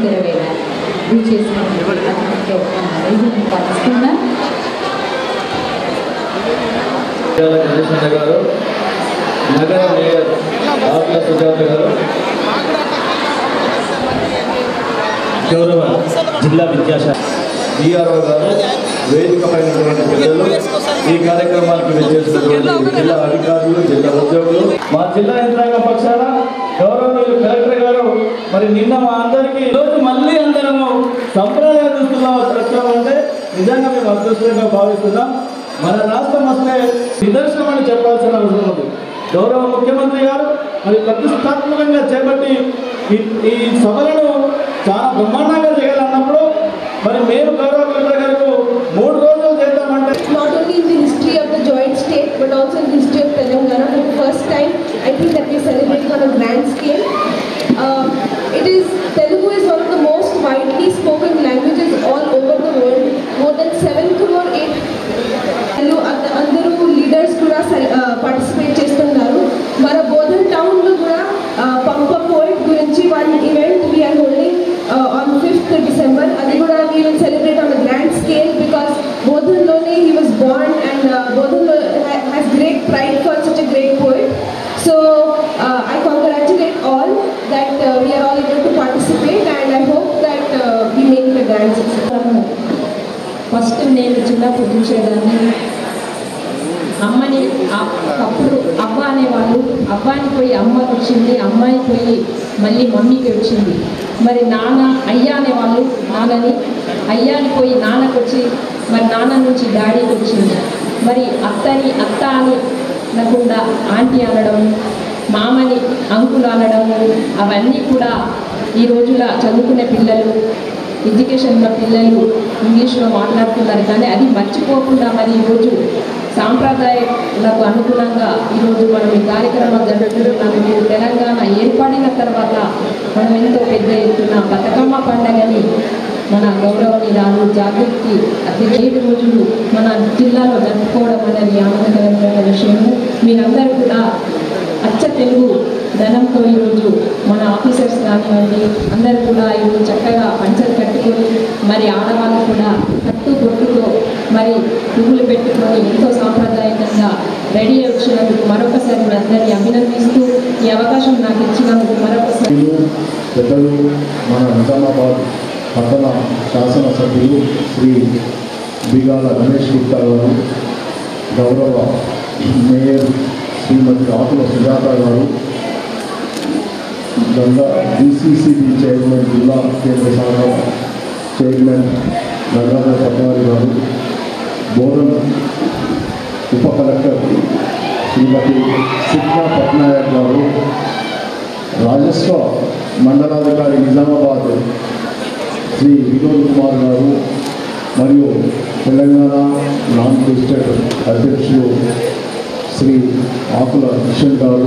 నెరవేరాలి ఇది చేసినటువంటి అతి ముఖ్య రీజన్ పాటిస్తున్నా ఇవాళ గణేశన్న గారు నగర మేయర్ ఆకుల సుజాత గారు గౌరవ జిల్లా విద్యాశాఖ డిఆర్ఓ గారు వేదిక పైన ఉన్నటువంటి పెద్దలు ఈ కార్యక్రమానికి విచ్చేసినటువంటి జిల్లా అధికారులు జిల్లా ఉద్యోగులు మా జిల్లా యంత్రాంగ పక్షాన గౌరవనీయులు కలెక్టర్ గారు మరి నిన్న మా అందరికీ ఈరోజు మళ్ళీ అందరము సంప్రదాయ దుస్తుల్లో వచ్చాం అంటే నిజంగా మేము అదృష్టంగా భావిస్తున్నాం మన రాష్ట్రం అసలే నిదర్శనం అని చెప్పాల్సిన అవసరం ఉంది గౌరవ ముఖ్యమంత్రి గారు మరి ప్రతిష్టాత్మకంగా చేపట్టి ఈ- ఈ సభలను చాలా బ్రహ్మాండంగా చేయాలన్నప్పుడు మరి మేము గౌరవ కలెక్టర్ గారు మూడు రోజులు చేద్దామంటే not only in the history of the joint state but also in the history of Telangana. For the first time, I think that we celebrate on a grand scale. Uh, it is Telugu is one of the most widely spoken languages all over the world. More than seven crore eight Telugu అంద- అందరూ leaders కూడా participate చేస్తున్నారు మన Bodhan town లో కూడా Pampa poet గురించి one event we're holding on fifth December అది కూడా we will celebrate on grand scale because బోధన్లోనే హీ వాస్ బార్న్ అండ్ బోధన్లో has great pride for such a great poet so I congratulate all that we're all able to participate and I hope that we make the grand success first నేను చిన్నప్పుడు చూసేదాన్ని అమ్మని ఆ- అప్పుడు అవ్వ అనేవాళ్ళు అబ్బాయిని పోయి అమ్మకి వచ్చింది అమ్మాయి పోయి మళ్ళీ మమ్మీకి వచ్చింది మరి నాన్న అయ్యా అనేవాళ్ళు నాన్నని అయ్యాని పోయి నాన్నకి వచ్చి మరి నాన్న నుంచి డాడీకి వచ్చింది మరి అత్తని అత్త అని అనకుండా ఆంటీ అనడం మామని అంకులు అనడం అవన్నీ కూడా ఈ రోజుల చదువుకునే పిల్లలు ఎడ్యుకేషన్లో పిల్లలు ఇంగ్లీష్లో మాట్లాడుతున్నారు కానీ అది మర్చిపోకుండా మరి ఈరోజు సాంప్రదాయాలకు అనుగుణంగా ఈరోజు మనం ఈ కార్యక్రమాలు జరుపుకుంటున్నాము ఇప్పుడు తెలంగాణ ఏర్పడిన తర్వాత మనం ఎంతో పెద్ద ఎత్తున బతుకమ్మ పండగని మన గౌరవనీయురాలు జాగృతి అతి ఏడు రోజులు మన జిల్లాలో జరుపుకోవడం అనేది ఆనందకరమైన విషయము మీరందరూ కూడా అచ్చ తెలుగు ధనంతో ఈరోజు మన ఆఫీసర్స్ కానివ్వండి అందరూ కూడా ఈరోజు చక్కగా పంచలు కట్టుకొని మరి ఆడవాళ్ళు కూడా కట్టు బొట్టుతో మరి పువ్వులు పెట్టుకొని ఎంతో సాంప్రదాయకంగా రెడీ అయి వచ్చినందుకు మరొకసారి మీ అందరినీ అభినందిస్తూ ఈ అవకాశం నాకు ఇచ్చినందుకు మరొకసారి సభ్యులు పెద్దలు మన నిజామాబాద్ పట్టణ శాసనసభ్యులు శ్రీ బిగాల గణేష్ గుప్తా గారు గౌరవ మేయర్ శ్రీమతి ఆకుల సుజాత గారు గంగా డిసిసిబి చైర్మన్ జిల్లా కేంద్ర శాఖ చైర్మన్ నగర పట్వారి గారు బోధన్ ఉప కలెక్టర్ శ్రీమతి సిగ్నా పట్నాయక్ గారు రాజస్వ మండలాధికారి నిజామాబాద్ శ్రీ వినోద్ కుమార్ గారు మరియు తెలంగాణ నాన్ డిస్ట్రిక్ట్ అధ్యక్షులు శ్రీ ఆకుల కిషన్ గారు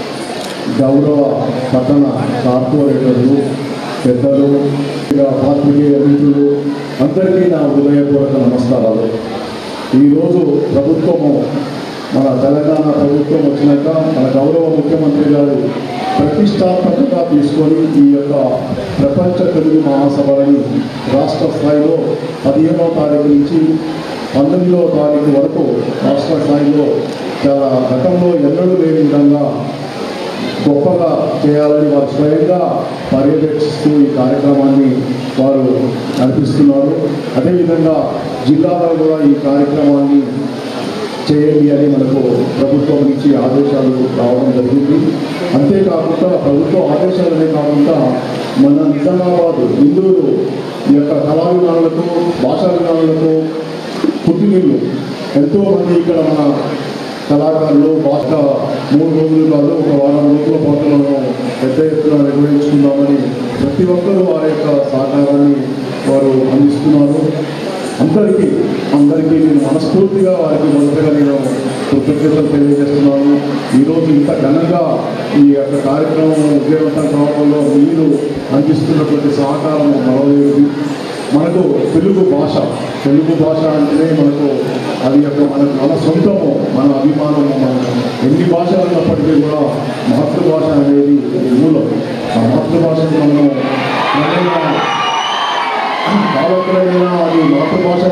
గౌరవ పట్టణ కార్పొరేటర్లు పెద్దలు ఇక పాత్రికేయ మిత్రులు అందరికీ నా హృదయపూర్వక నమస్కారాలు ఈరోజు ప్రభుత్వము మన తెలంగాణ ప్రభుత్వం వచ్చినాక మన గౌరవ ముఖ్యమంత్రి గారు ప్రతిష్టాత్మకంగా తీసుకొని ఈ యొక్క ప్రపంచ తెలుగు మహాసభలని రాష్ట్ర స్థాయిలో పదిహేనవ తారీఖు నుంచి పంతొమ్మిదవ తారీఖు వరకు రాష్ట్ర స్థాయిలో చాలా గతంలో ఎన్నడూ లేని విధంగా గొప్పగా చేయాలని వారు స్వయంగా పర్యవేక్షిస్తూ ఈ కార్యక్రమాన్ని వారు నడిపిస్తున్నారు అదేవిధంగా జిల్లాలో కూడా ఈ కార్యక్రమాన్ని చేయండి అని మనకు ప్రభుత్వం నుంచి ఆదేశాలు రావడం జరిగింది అంతేకాకుండా ప్రభుత్వ ఆదేశాలనే కాకుండా మన నిజామాబాద్ ఇందూరు ఈ యొక్క కళాభిమానులకు భాషాభిమానులకు పుట్టినిల్లు ఎంతో మంది ఇక్కడ మన కళాకారులు భాష మూడు రోజులు కాదు ఒక వారం రోజుల పాటు మనం పెద్ద ఎత్తున నిర్వహించుకుందామని ప్రతి ఒక్కరూ వారి యొక్క సహకారాన్ని వారు అందిస్తున్నారు అందరికీ అందరికీ నేను మనస్ఫూర్తిగా వారికి మొదటగా నేను కృతజ్ఞతలు తెలియజేస్తున్నాను ఈరోజు ఇంత ఘనంగా ఈ యొక్క కార్యక్రమం విజయవంతం కావడంలో మీరు అందిస్తున్నటువంటి సహకారం మరొకటి మనకు తెలుగు భాష తెలుగు భాష అంటేనే మనకు అది యొక్క మన మన సొంతము మన అభిమానము మన ఎన్ని భాషలు ఉన్నప్పటికీ కూడా మాతృభాష అనేది మూలం ఆ మాతృభాషను మనము క్రమంగా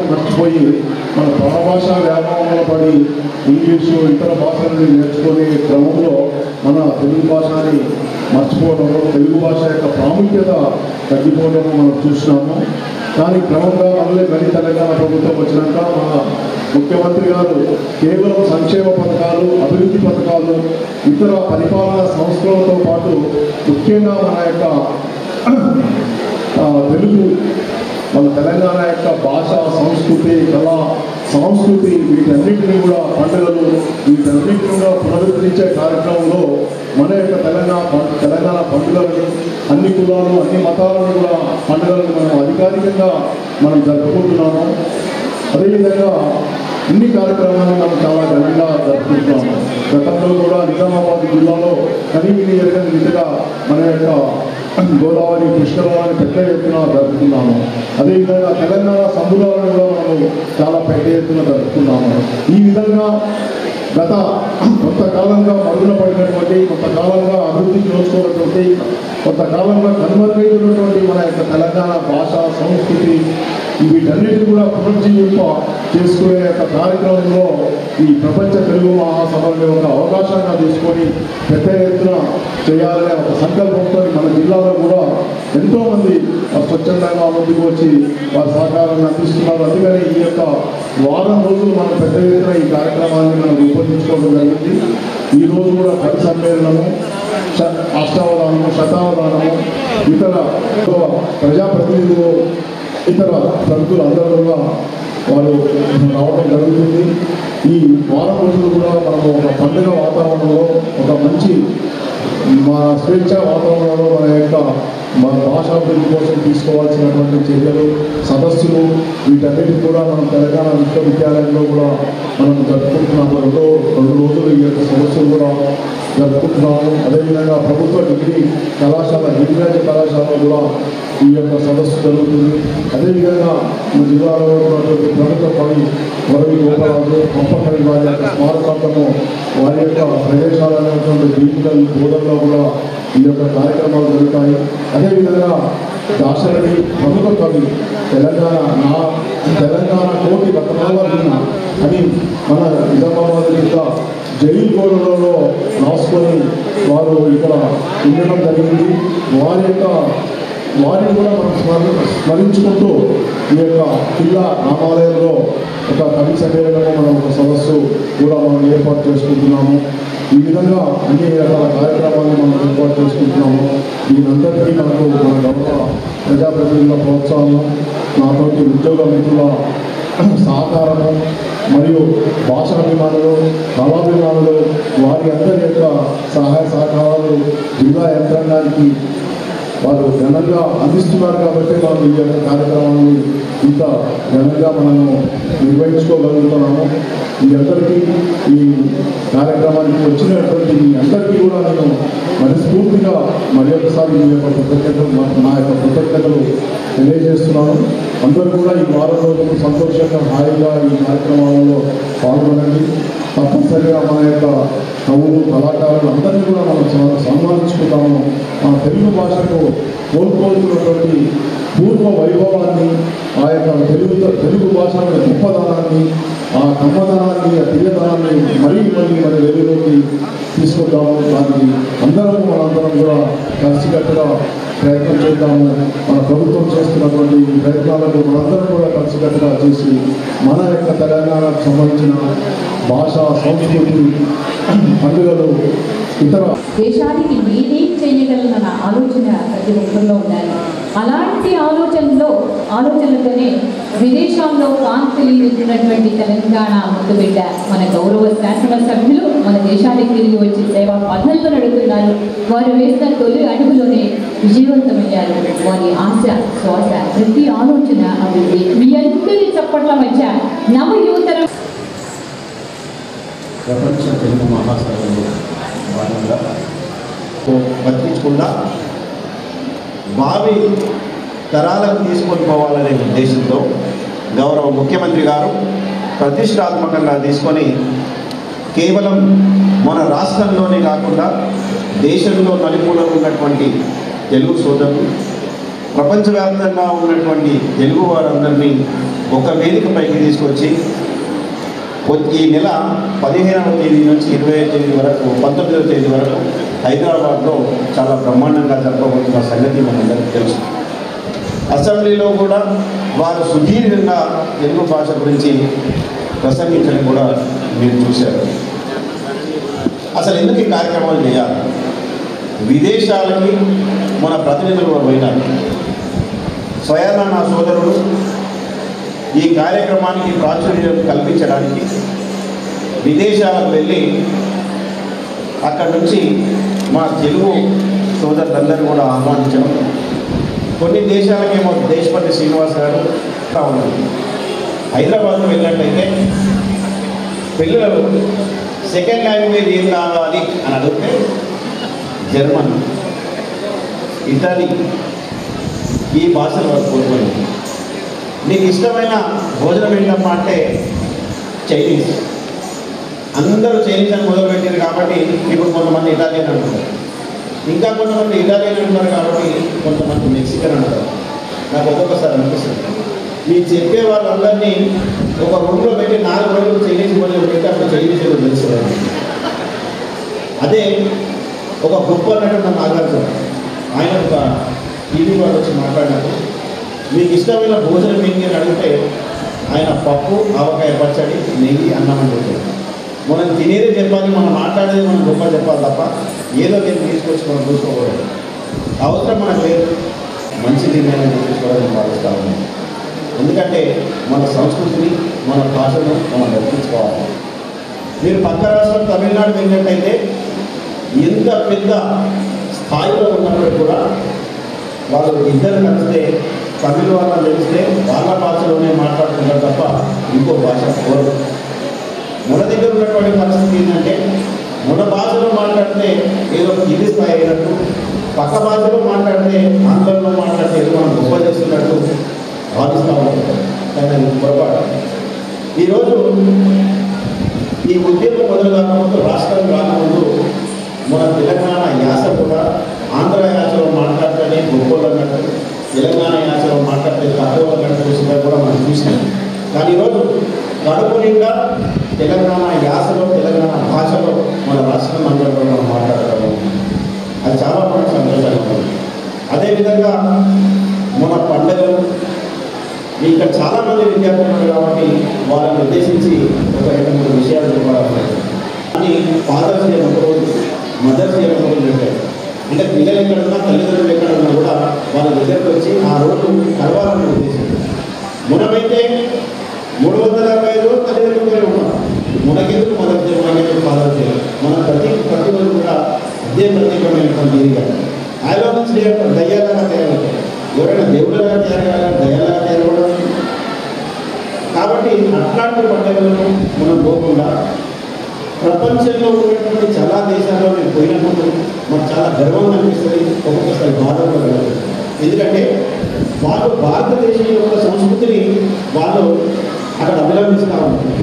మర్చిపోయి మన పరభాష వ్యామోహంలో పడి ఇంగ్లీషు ఇతర భాషలని నేర్చుకునే క్రమంలో మన తెలుగు భాషని మర్చిపోవడం తెలుగు భాష యొక్క ప్రాముఖ్యత తగ్గిపోవడం మనం చూసినాము కానీ క్రమంగా మళ్ళీ మళ్ళీ తెలంగాణ ప్రభుత్వం వచ్చినాక మన ముఖ్యమంత్రి గారు కేవలం సంక్షేమ పథకాలు అభివృద్ధి పథకాలు ఇతర పరిపాలనా సంస్థలతో పాటు ముఖ్యంగా మన యొక్క ఆ, తెలుగు మన తెలంగాణ యొక్క భాష సంస్కృతి కళ సంస్కృతి వీటన్నిటిని కూడా పండుగలు వీటన్నిటిని కూడా పునరుద్ధరించే కార్యక్రమంలో మన యొక్క తెలంగాణ పం- తెలంగాణ పండుగలను అన్ని కులాలు అన్ని మతాలను కూడా పండుగలను మనం అధికారికంగా మనం జరుపుకుంటున్నాము అదేవిధంగా ఇన్ని కార్యక్రమాలను మనం చాలా ఘనంగా జరుపుకుంటున్నాము గతంలో కూడా నిజామాబాద్ జిల్లాలో కనీవిని ఎరగని విధంగా మన యొక్క గోదావరి కృష్ణరాని పెద్ద ఎత్తున జరుపుకున్నాము అదేవిధంగా తెలంగాణ సంబురాలను కూడా మనము చాలా పెద్ద ఎత్తున జరుపుకున్నాము ఈ విధంగా గత కొంతకాలంగా మరుగున పడినటువంటి కొంతకాలంగా అభివృద్ధి నోచుకున్నటువంటి కొంతకాలంగా కనుమరుగైనటువంటి మన యొక్క తెలంగాణ భాష సంస్కృతి వీటన్నిటిని కూడా పునర్జీవింప చేసుకునే యొక్క కార్యక్రమంలో ఈ ప్రపంచ తెలుగు మహాసభని ఒక అవకాశంగా తీసుకొని పెద్ద ఎత్తున చేయాలనే ఒక సంకల్పంతో మన జిల్లాలో కూడా ఎంతోమంది స్వచ్ఛందంగా ముందుకు వచ్చి వారి సహకారాన్ని అందిస్తున్నారు అందుకని ఈ యొక్క వారం రోజులు మనం పెద్ద ఎత్తున ఈ కార్యక్రమాన్ని మనం రూపొందించుకోవడం జరిగింది ఈ రోజు కూడా కవి సమ్మేళనము శ- అష్టావధానము శతావధానము ఇతర ప్రజాప్రతినిధులు ఇతర ప్రముఖులు అందరూ కూడా వారు రావడం జరుగుతుంది ఈ వారం రోజులు కూడా మనము ఒక పండుగ వాతావరణంలో ఒక మంచి మా స్వేచ్ఛ వాతావరణంలో మన యొక్క మన భాషాభివృద్ధి కోసం తీసుకోవాల్సినటువంటి చర్యలు సదస్సులు వీటన్నిటిని కూడా మనం తెలంగాణ విశ్వవిద్యాలయంలో కూడా మనం జరుపుకుంటున్నాము రెండో రెండు రోజులు ఈ యొక్క సదస్సులు కూడా జరుపుకుంటున్నాము అదేవిధంగా ప్రభుత్వ డిగ్రీ కళాశాల గిరిరాజ కళాశాలలో కూడా ఈ యొక్క సదస్సు జరుగుతుంది అదేవిధంగా మన జిల్లాలో ఉన్నటువంటి ప్రముఖ కవి వరవి గోపాలరాజు గొప్పకవి వారి యొక్క స్మారకార్థము వారి యొక్క ప్రదేశాలైనటువంటి డిజిటల్ బోధనలో కూడా ఈ యొక్క కార్యక్రమాలు జరుగుతాయి అదేవిధంగా దాశరథి ప్రముఖ కవి తెలంగాణ నా తెలంగాణ కోటి రత్నాల అని మన నిజామాబాద్ జిల్లా జైలు గోడలలో రాసుకొని వారు ఇక్కడ ఉండడం జరిగింది వారి యొక్క వారిని కూడా మనం స్మర స్మరించుకుంటూ ఈ యొక్క కిల్లా రామాలయంలో ఒక కవి సమ్మేళనము మనం ఒక సదస్సు కూడా మనం ఏర్పాటు చేసుకుంటున్నాము ఈ విధంగా అన్ని రకాల కార్యక్రమాలను మనం ఏర్పాటు చేసుకుంటున్నాము దీనంతటికీ మనకు మన గౌరవ ప్రజాప్రతినిధుల ప్రోత్సాహం నాతోటి ఉద్యోగ మిత్రుల సహకారము మరియు భాషాభిమానులు కళాభిమానులు వారి అందరి యొక్క సహాయ సహకారాలు జిల్లా యంత్రాంగానికి వారు ఘనంగా అందిస్తున్నారు కాబట్టి మనం ఈ యొక్క కార్యక్రమాన్ని ఇంత ఘనంగా మనము నిర్వహించుకోగలుగుతున్నాము మీ అందరికీ ఈ కార్యక్రమానికి వచ్చినటువంటి మీ అందరికీ కూడా నేను మనస్ఫూర్తిగా మరి ఒకసారి మీ యొక్క కృతజ్ఞతలు మా- నా యొక్క కృతజ్ఞతలు తెలియజేస్తున్నాను అందరూ కూడా ఈ వారం రోజులు సంతోషంగా హాయిగా ఈ కార్యక్రమాలలో పాల్గొనండి తప్పనిసరిగా మన యొక్క కవులు కళాకారులు అందరినీ కూడా మనం స- సన్మానించుకుంటాము మన తెలుగు భాషకు కోల్పోతున్నటువంటి పూర్వ వైభవాన్ని ఆ యొక్క తెలుగు తెలుగు భాష యొక్క గొప్పదనాన్ని ఆ కమ్మదనాన్ని ఆ తీయదనాన్ని మరీ మళ్ళీ మన వెలుగులోకి తీసుకుంటాము దానికి అందరం మనందరం కూడా కలిసికట్టుగా ప్రయత్నం చేద్దాము మన ప్రభుత్వం చేస్తున్నటువంటి ఈ ప్రయత్నాలకు మనందరం కూడా కలిసికట్టుగా చేసి మన యొక్క తెలంగాణకు సంబంధించిన భాష సంస్కృతి పండుగలు ఇతర దేశానికి నేనేం చేయగలనన్న ఆలోచన ప్రతి ఒక్కరిలో ఉండాలి అలాంటి ఆలోచనలో ఆలోచనలతోనే విదేశాల్లో కాంతి నిలిచినటువంటి తెలంగాణ ముద్దుబిడ్డ మన గౌరవ శాసనసభ్యులు మన దేశానికి తిరిగి వచ్చి సేవా పథంలో నడుపుతున్నారు వారు వేసిన తొలి అడుగులోనే విజయవంతమయ్యారు వారి ఆశ శ్వాస ప్రతి ఆలోచన అభివృద్ధి మీ అందరి చప్పట్ల మధ్య నవ యువతరం ప్రపంచ తెలుగు మహాసభలో భాగంగా బతికించకుండా భావి తరాలకు తీసుకొని పోవాలనే ఉద్దేశంతో గౌరవ ముఖ్యమంత్రి గారు ప్రతిష్టాత్మకంగా తీసుకొని కేవలం మన రాష్ట్రంలోనే కాకుండా దేశంలో నలుమూల ఉన్నటువంటి తెలుగు సోదరులు ప్రపంచవ్యాప్తంగా ఉన్నటువంటి తెలుగు వారందరినీ ఒక వేదిక పైకి తీసుకొచ్చి వ- ఈ నెల పదిహేనవ తేదీ నుంచి ఇరవై తేదీ వరకు పంతొమ్మిదవ తేదీ వరకు హైదరాబాద్లో చాలా బ్రహ్మాండంగా జరపబోతున్న సంగతి మనందరికీ తెలుసు అసెంబ్లీలో కూడా వారు సుదీర్ఘంగా తెలుగు భాష గురించి ప్రసంగించడం కూడా మీరు చూశారు అసలు ఎందుకు ఈ కార్యక్రమాలు చేయాలి విదేశాలకి మన ప్రతినిధులు పోయినారు స్వయాన నా సోదరుడు ఈ కార్యక్రమానికి ప్రాచుర్యం కల్పించడానికి విదేశాలకు వెళ్ళి అక్కడ నుంచి మా తెలుగు సోదరులందరూ కూడా ఆహ్వానించడం కొన్ని దేశాలకేమో దేశపతి శ్రీనివాస్ గారు ఇంకా ఉన్నారు హైదరాబాద్కు వెళ్ళినట్టయితే పిల్లలు సెకండ్ లాంగ్వేజ్ ఏం కావాలి అని అడిగితే జర్మన్ ఇటలీ ఈ భాషలు వారు కోరుకోలేదు నీకు ఇష్టమైన భోజనం ఏంటమ్మా అంటే చైనీస్ అందరూ చైనీస్ అని మొదలుపెట్టారు కాబట్టి ఇప్పుడు కొంతమంది ఇటాలియన్ అంటారు ఇంకా కొంతమంది ఇటాలియన్ అంటారు కాబట్టి కొంతమంది మెక్సికన్ అంటారు నాకు ఒక్కొక్కసారి అనిపిస్తుంది మీరు చెప్పే వాళ్ళందరినీ ఒక రూమ్లో పెట్టి నాలుగు రోజులు చైనీస్ భోజనం పెట్టి అప్పుడు చైనీస్ ఏదో తెలుస్తుంది అదే ఒక గొప్ప నటుడు నాగార్జున ఆయన ఒక టీవీ వాళ్ళు వచ్చి మాట్లాడినప్పుడు మీకు ఇష్టమైన భోజనం ఏంటి అని అడిగితే ఆయన పప్పు ఆవకాయ పచ్చడి నెయ్యి అన్నం అని చెప్పారు మనం తినేదే చెప్పాలి మనం మాట్లాడేది మనం గొప్ప చెప్పాలి తప్ప ఏదో నేను తీసుకొచ్చి మనం చూసుకోకూడదు అవసరం మనకు లేదు మంచి నిర్ణయాన్ని చెప్పేసి కూడా నేను భావిస్తా ఉన్నాను ఎందుకంటే మన సంస్కృతిని మన భాషను మనం రక్షించుకోవాలి మీరు పక్క రాష్ట్రం తమిళనాడు వెళ్ళినట్టయితే ఎంత పెద్ద స్థాయిలో ఉన్నప్పటికీ కూడా వాళ్ళు ఇద్దరు కలిస్తే తమిళ వాళ్ళని తెలిస్తే వాళ్ళ భాషలోనే మాట్లాడుతుంటారు తప్ప ఇంకో భాష కోరు మన దగ్గర ఉన్నటువంటి పరిస్థితి ఏంటంటే మన భాషలో మాట్లాడితే ఏదో ఇది స్థాయి అయినట్టు పక్క భాషలో మాట్లాడితే ఆంగ్లంలో మాట్లాడితే ఏదో మనం గొప్ప చేస్తున్నట్టు భావిస్తూ ఉంటారు కానీ అది పొరపాటు ఈరోజు ఈ ఉద్యమం మొదలు కాకముందు రాష్ట్రం రాకముందు మన తెలంగాణ యాస కూడా ఆంధ్ర యాసలో మాట్లాడితేనే గొప్పలు అన్నట్టు తెలంగాణ యాసలో మాట్లాడితే తక్కువ అన్నట్టు చూసినా కూడా మనం చూసినాం కానీ ఈరోజు కడుపు నిండా తెలంగాణ యాసలో తెలంగాణ భాషలో మన రాష్ట్రం అందరూ కూడా మనం మాట్లాడగలం అది చాలా మనకు సంతోషంగా ఉంది అదేవిధంగా మన పండుగలు ఇక్కడ చాలా మంది విద్యార్థులు ఉన్నారు కాబట్టి వాళ్ళని ఉద్దేశించి ఒక రెండు మూడు విషయాలు చెప్పాలి కానీ ఫాదర్స్ డే ఒక రోజు మదర్స్ డే ఒక రోజు పెట్టారు అంటే పిల్లలు ఎక్కడ ఉన్నా తల్లిదండ్రులు ఎక్కడ ఉన్నా కూడా వాళ్ళ దగ్గరకు వచ్చి ఆ రోజు కలవాలని ఉద్దేశం మనమైతే మూడు వందల అరవై ఐదు రోజులు తల్లిదండ్రులు ఉన్నాం మనకెందుకు మదర్స్ డే మనకెందుకు ఫాదర్స్ డే మన ప్రతి ప్రతి రోజు కూడా అదే ప్రత్యేకమైనటువంటి ఇది కదా ఐలాన్స్ డే దయ్యాలుగా తయారవుతాయి ఎవరైనా దేవుళ్ళగా తయారయ్యారా దయ్యాలుగా తయారవడం కాబట్టి అట్లాంటి పండుగలను మనం పోకుండా ప్రపంచంలో ఉన్నటువంటి చాలా దేశాల్లో నేను పోయినప్పుడు మాకు చాలా గర్వంగా అనిపిస్తుంది ఒక్కొక్కసారి బాధ కూడా కలుగుతుంది. ఎందుకంటే వాళ్ళు భారతదేశం యొక్క సంస్కృతిని వాళ్ళు అక్కడ అభిలంబిస్తూ ఉంటారు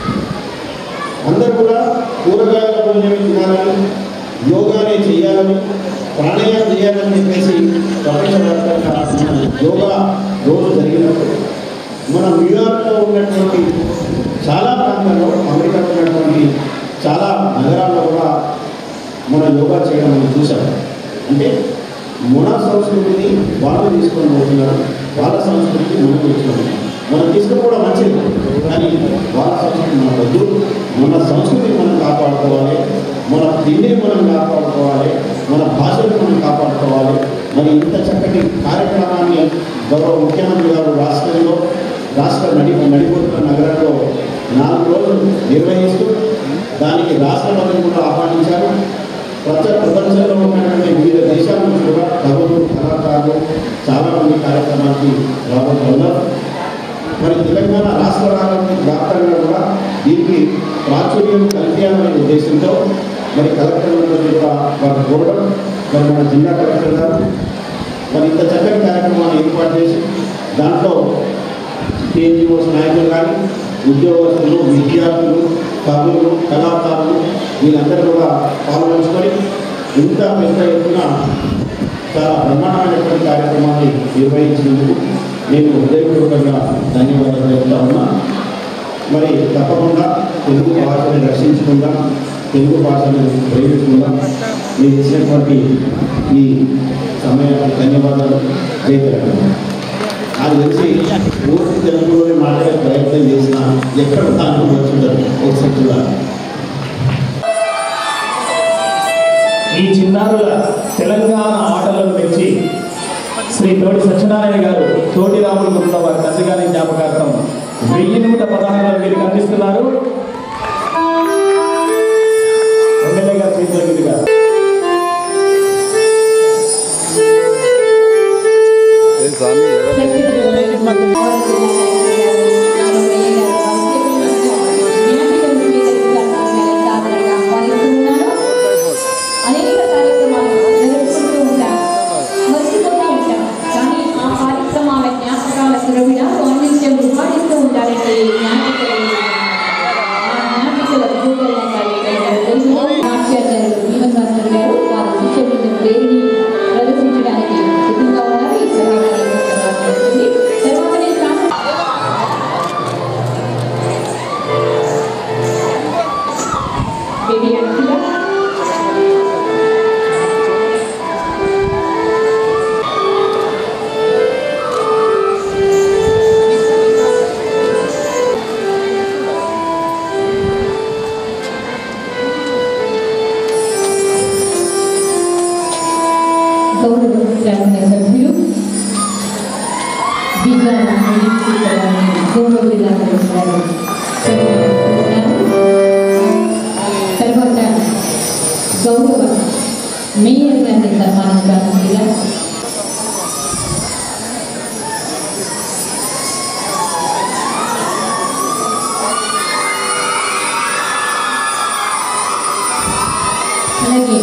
అందరూ కూడా కూరగాయల భోజనం తినాలని యోగానే చేయాలని ప్రాణాయామం చేయాలని చెప్పేసి ప్రపంచవ్యాప్తంగా మన యోగా రోజు జరిగినప్పుడు మన న్యూయార్క్లో ఉన్నటువంటి చాలా ప్రాంతాల్లో అమెరికాలో ఉన్నటువంటి చాలా నగరాల్లో కూడా మన యోగా చేయడం మనం చూసాం అంటే మన సంస్కృతిని వాళ్ళు తీసుకొని పోతున్నారు వాళ్ళ సంస్కృతిని మనం తీసుకొని మనం తీసుకోవడం మంచిది కానీ వాళ్ళ సంస్కృతి మన వద్దు మన సంస్కృతిని మనం కాపాడుకోవాలి మన తిండిని మనం కాపాడుకోవాలి మన భాషను మనం కాపాడుకోవాలి మరి ఇంత చక్కటి కార్యక్రమాన్ని గౌరవ ముఖ్యమంత్రి గారు రాష్ట్రంలో రాష్ట్ర నడి నడిపోతున్న నగరంలో నాలుగు రోజులు నిర్వహిస్తూ దానికి రాష్ట్రపతిని కూడా ఆహ్వానించారు ప్రపంచ ప్రపంచంలో ఉన్నటువంటి వివిధ దేశాల నుంచి కూడా కవులు కళాకారులు చాలా మంది కార్యక్రమానికి రాబోతున్నారు మరి తెలంగాణ రాష్ట్ర రాష్ట్ర వ్యాప్తంగా కూడా దీనికి ప్రాచుర్యం కల్పించాలనే ఉద్దేశంతో మరి కలెక్టర్ గారు కూడా వారు కోరడం మరి మన జిల్లా కలెక్టర్ గారు మరి ఇంత చక్కటి కార్యక్రమాన్ని ఏర్పాటు చేసి దాంట్లో కేజీఓస్ నాయకులు కానీ ఉద్యోగస్తులు విద్యార్థులు కవులు కళాకారులు వీళ్ళందరూ కూడా పాల్గొంచుకొని ఇంత పెద్ద ఎత్తున చాలా బ్రహ్మాండమైనటువంటి కార్యక్రమాన్ని నిర్వహించినందుకు నేను హృదయపూర్వకంగా ధన్యవాదాలు చెప్తా ఉన్నా మరి తప్పకుండా తెలుగు భాషని రక్షించకుండా తెలుగు భాషను ప్రేమించకుండా మీరు ఇచ్చినటువంటి ఈ సమయానికి ధన్యవాదాలు జై తెలంగాణ నాకు తెలిసి పూర్తి తెలుగులోనే మాట్లాడే ప్రయత్నం చేసిన ఎక్కడ దాంట్లో వచ్చింటారు ఒకసారి చూడాలి ఈ చిన్నారుల తెలంగాణ ఆటలను మెచ్చి శ్రీ తోటి సత్యనారాయణ గారు తోటి రాములు గురుల వారి తండ్రి గారి జ్ఞాపకార్థం వెయ్యి నూట పదహారు వీరికి అందిస్తున్నారు ఎమ్మెల్యే గారి చేతుల మీదుగా అనేక కార్యక్రమాలు జరుపుకుంటూ ఉంటాం మర్చిపోతూ ఉంటాం కానీ ఆ కార్యక్రమాల జ్ఞాపకాల సురవిడ వాణిజ్యం ఉపాడిస్తూ ఉంటారండి జ్ఞాపకాలు ఆ జ్ఞాపికల నాట్యాచార్యులు జీవన్ మాస్టర్ గారు వారి శిష్యులు పేరుని ప్రదర్శించడానికి సిద్ధంగా ఉన్నారు ఈ సభాకార్యక్రమం తర్వాత నేను కాస్త బేబీ అంకిలా గౌరవ శాసన సభ్యులు బీజాల గౌరవ విధానం గారు తర్వాత గౌరవ మేయర్ గారిని సన్మానించాల్సిందిగా అలాగే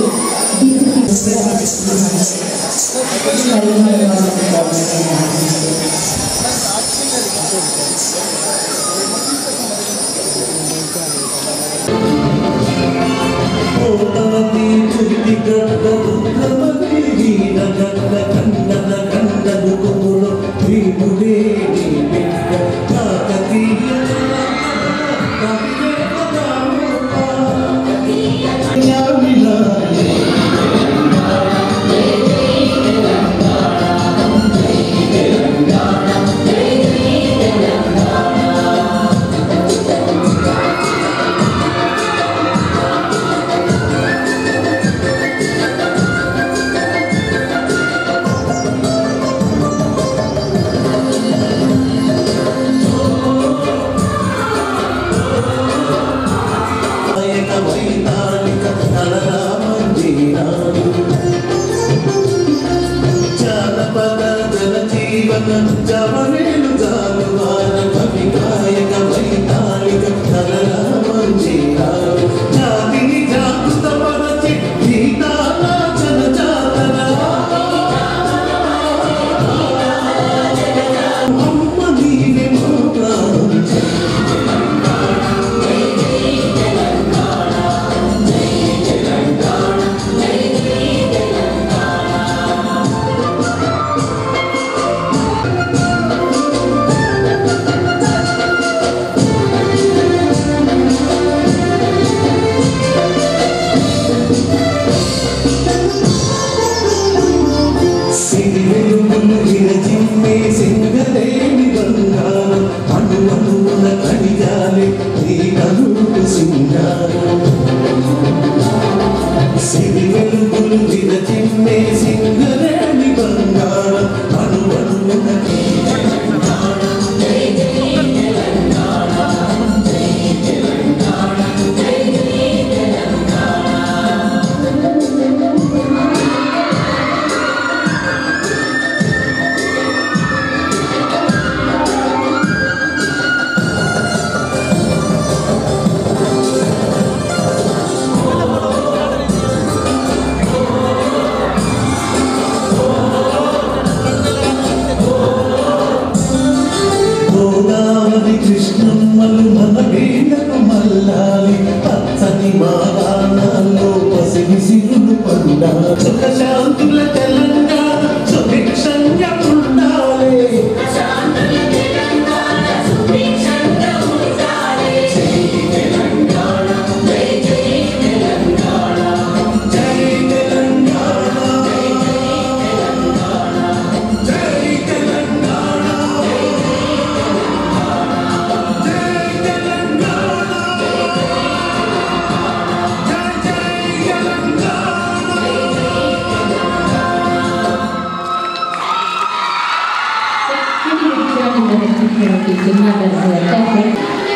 గోదావరి కృష్ణమ్మలు మన వీళ్ళకు మల్లాలి పచ్చని మాగాణాల్లో పసిగి సిరులు పండాలి సుఖ శాంతుల తెలంగాణ విజయాన్ని నిర్వహించినటువంటి చిన్నారులకు అందరికీ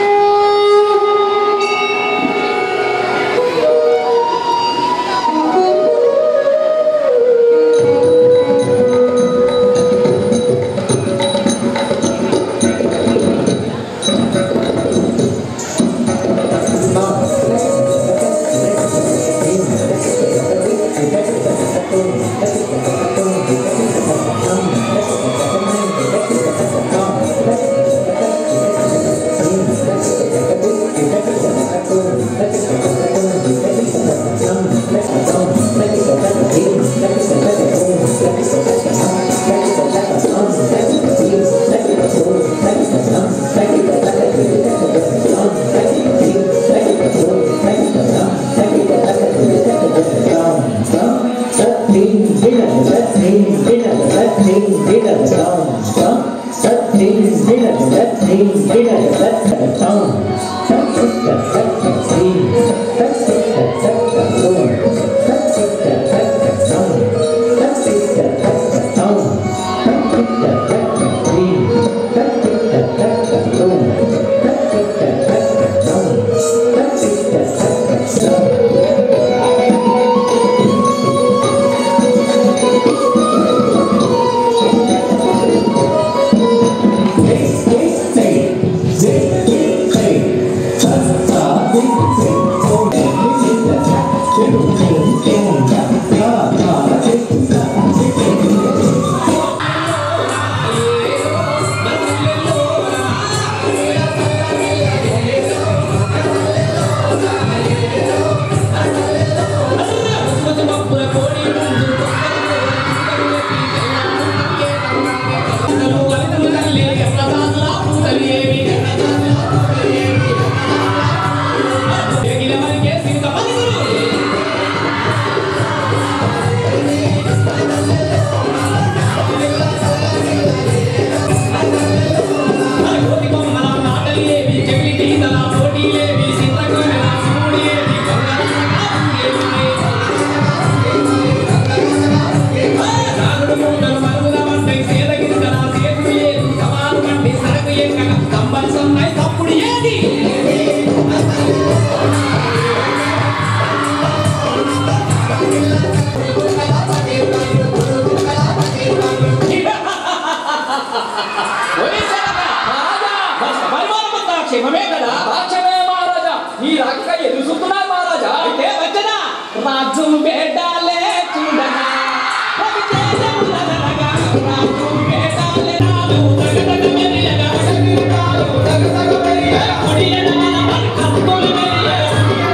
క్షేమమే కదా క్షేమే మహారాజా మీ రాక ఎదురు చూస్తున్నారు మహారాజా అయితే వచ్చనా రాజు వేటాలే చూడగా రవి తేజములనగా రాజు వేటాలే రాజు తగదగ మెరియగా తగదగ తగదగ మెరియగా కొడియన మన కత్తులు మెరియగా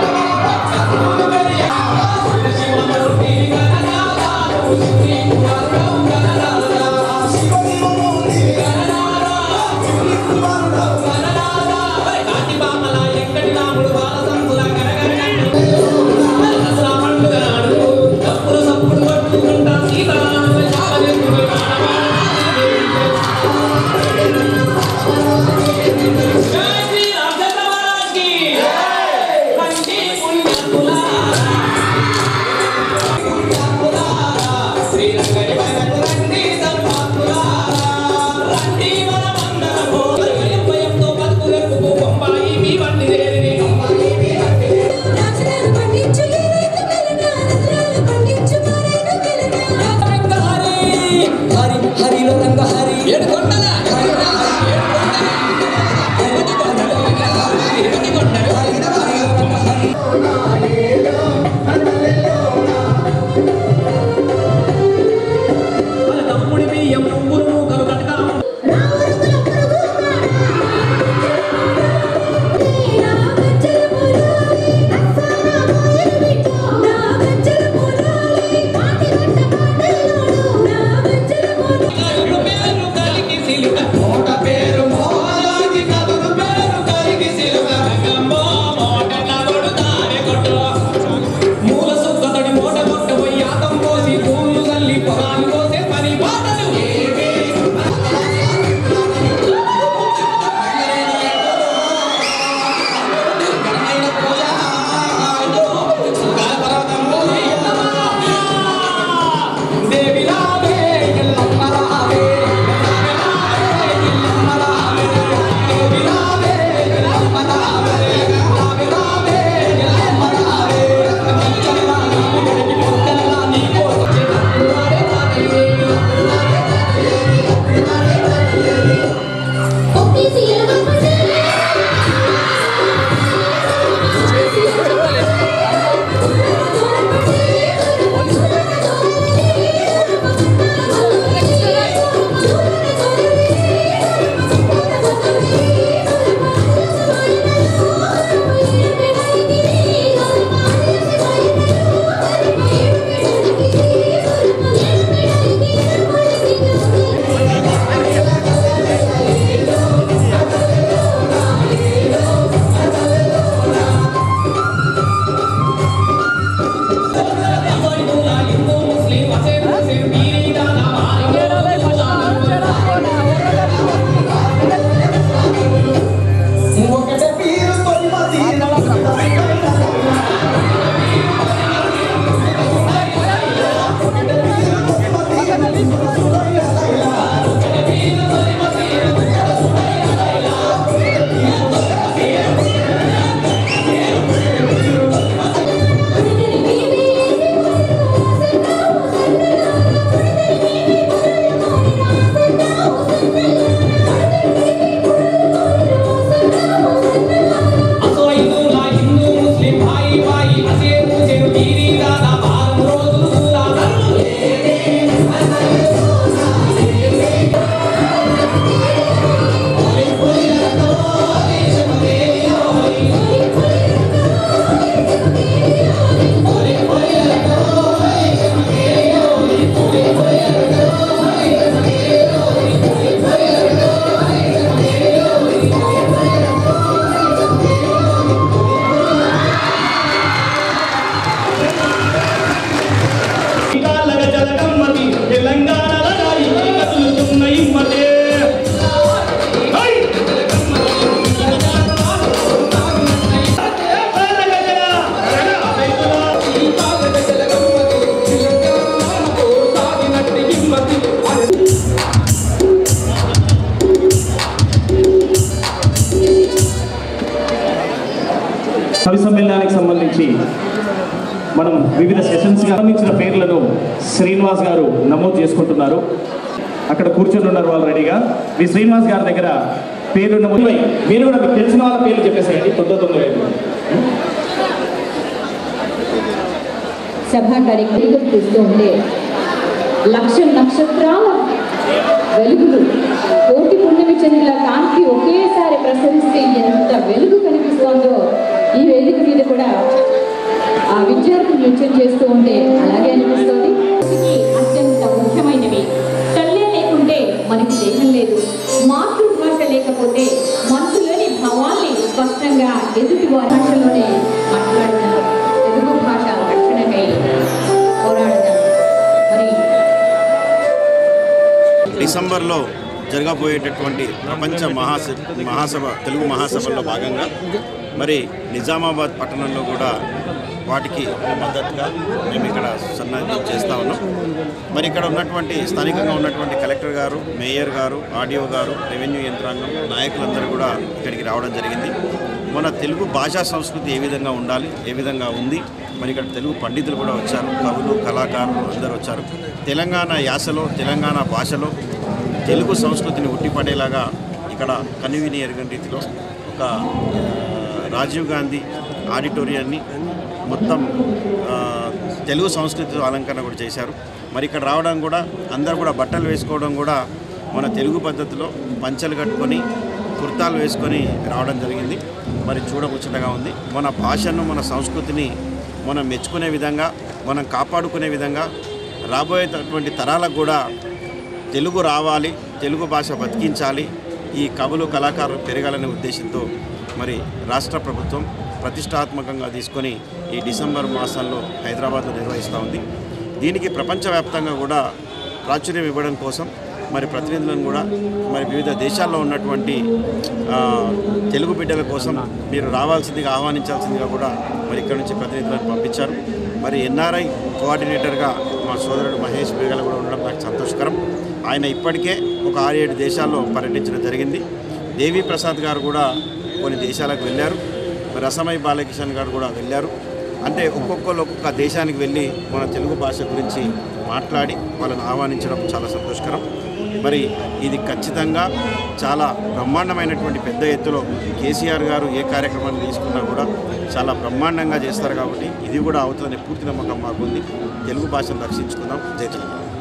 కత్తులు మెరియగా శివమూర్తి గణనాథ శ్రీ వరుణం గణనాథ శివమూర్తి గణనాథ శ్రీ వరుణం గణనాథ కాటి బామల ఎక్కడి రాముడు బాలసంతుల గరగరగండు దసరా పండుగ నాడు తప్పుడు సప్పుడు పట్టుకుంటా సీతారాముల చాలెత్తులు జై శ్రీ రామచంద్ర మహారాజ్ కి రండి పుణ్యాత్ములారా శ్రీరంగడి వనకు రండి ధర్మాత్ములారా రండి మనమందరము భయంతో బతుకులకు బొంబాయి మీ వంటి దేరిని రంగ హరి హరి హరిలో రంగ హరి ఏడు కొండల హరి హరి ఏడు కొండల ఎనిమిది కొండలు ఎనిమిది కొండలు హరిలో రంగ హరి మన తమ్ముడి బియ్యం పురుగు కలు కటకం కదురు పేరు కలిగి సిలుక మోట పేరు మోలాగి కదురు పేరు కలిగి సిలుక రంగమ్మో మోటల కొడుతారే కొట్టు మూల సుక్కతడి మోట కొట్ట పోయి ఆతం పోసి పూలు తల్లి పొగాలు పోసే పని పాటలు ఏవి దేవి రావే ఎల్లమ్మ రావే సంబంధించి మనం వివిధ సెషన్స్ సంబంధించిన పేర్లను శ్రీనివాస్ గారు నమోదు చేసుకుంటున్నారు అక్కడ కూర్చొని ఉన్నారు వాళ్ళు రెడీగా మీ శ్రీనివాస్ గారి దగ్గర పేర్లు నమోదు అయ్యి, మీరు కూడా మీకు తెలిసిన వాళ్ళ పేర్లు చెప్పేసేయండి తొందర తొందరగా సభా కార్యక్రమం చూస్తూ ఉంటే లక్ష నక్షత్రాల వెలుగులు కోటి పుణ్యమి చంద్రుల కాంతి ఒకేసారి ప్రసరిస్తే ఎంత వెలుగు కనిపిస్తోందో ఈ వేదిక మీద కూడా ఆ విద్యార్థులు నృత్యం చేస్తూ ఉంటే అలాగే అనిపిస్తుంది ఇది అత్యంత ముఖ్యమైనవి తల్లే లేకుంటే మనకి దేహం లేదు మాతృభాష లేకపోతే మనసులోని భావాల్ని స్పష్టంగా ఎదుటి వారి భాషలోనే మాట్లాడతాం తెలుగు భాష రక్షణకై పోరాడదాం మరి డిసెంబర్లో జరగబోయేటటువంటి ప్రపంచ మహాస మహాసభ తెలుగు మహాసభల్లో భాగంగా మరి నిజామాబాద్ పట్టణంలో కూడా వాటికి మద్దతుగా మేము ఇక్కడ సన్నాహం చేస్తూ ఉన్నాం మరి ఇక్కడ ఉన్నటువంటి స్థానికంగా ఉన్నటువంటి కలెక్టర్ గారు మేయర్ గారు ఆడియో గారు రెవెన్యూ యంత్రాంగం నాయకులందరూ కూడా ఇక్కడికి రావడం జరిగింది మన తెలుగు భాషా సంస్కృతి ఏ విధంగా ఉండాలి ఏ విధంగా ఉంది మరి ఇక్కడ తెలుగు పండితులు కూడా వచ్చారు కవులు కళాకారులు అందరూ వచ్చారు తెలంగాణ యాసలో తెలంగాణ భాషలో తెలుగు సంస్కృతిని ఉట్టిపడేలాగా ఇక్కడ కనువిని ఎరగని రీతిలో ఒక ఆ, రాజీవ్ గాంధీ ఆడిటోరియాన్ని మొత్తం ఆ, తెలుగు సంస్కృతితో అలంకరణ కూడా చేశారు మరి ఇక్కడ రావడం కూడా అందరు కూడా బట్టలు వేసుకోవడం కూడా మన తెలుగు పద్ధతిలో పంచలు కట్టుకొని కుర్తాలు వేసుకొని రావడం జరిగింది మరి చూడముచ్చటగా ఉంది మన భాషను మన సంస్కృతిని మనం మెచ్చుకునే విధంగా మనం కాపాడుకునే విధంగా రాబోయేటటువంటి తరాలకు కూడా తెలుగు రావాలి తెలుగు భాష బతికించాలి ఈ కవులు కళాకారులు పెరగాలనే ఉద్దేశంతో మరి రాష్ట్ర ప్రభుత్వం ప్రతిష్టాత్మకంగా తీసుకొని ఈ డిసెంబర్ మాసంలో హైదరాబాద్లో నిర్వహిస్తూ ఉంది దీనికి ప్రపంచవ్యాప్తంగా కూడా ప్రాచుర్యం ఇవ్వడం కోసం మరి ప్రతినిధులను కూడా మరి వివిధ దేశాల్లో ఉన్నటువంటి ఆ, తెలుగు బిడ్డల కోసం మీరు రావాల్సిందిగా ఆహ్వానించాల్సిందిగా కూడా మరి ఇక్కడ నుంచి ప్రతినిధులను పంపించారు మరి ఎన్ఆర్ఐ కోఆర్డినేటర్గా మా సోదరుడు మహేష్ బేగల కూడా ఉండడం నాకు సంతోషకరం ఆయన ఇప్పటికే ఒక ఆరు ఏడు దేశాల్లో పర్యటించడం జరిగింది దేవి ప్రసాద్ గారు కూడా కొన్ని దేశాలకు వెళ్ళారు రసమై బాలకిషన్ గారు కూడా వెళ్ళారు అంటే ఒక్కొక్కరు ఒక్కొక్క దేశానికి వెళ్ళి మన తెలుగు భాష గురించి మాట్లాడి వాళ్ళని ఆహ్వానించడం చాలా సంతోషకరం మరి ఇది ఖచ్చితంగా చాలా బ్రహ్మాండమైనటువంటి పెద్ద ఎత్తులో కేసీఆర్ గారు ఏ కార్యక్రమాన్ని తీసుకున్నా కూడా చాలా బ్రహ్మాండంగా చేస్తారు కాబట్టి ఇది కూడా అవుతుందనే పూర్తి నమ్మకం మాకుంది తెలుగు భాషను రక్షించుకుందాం జై తెలంగాణ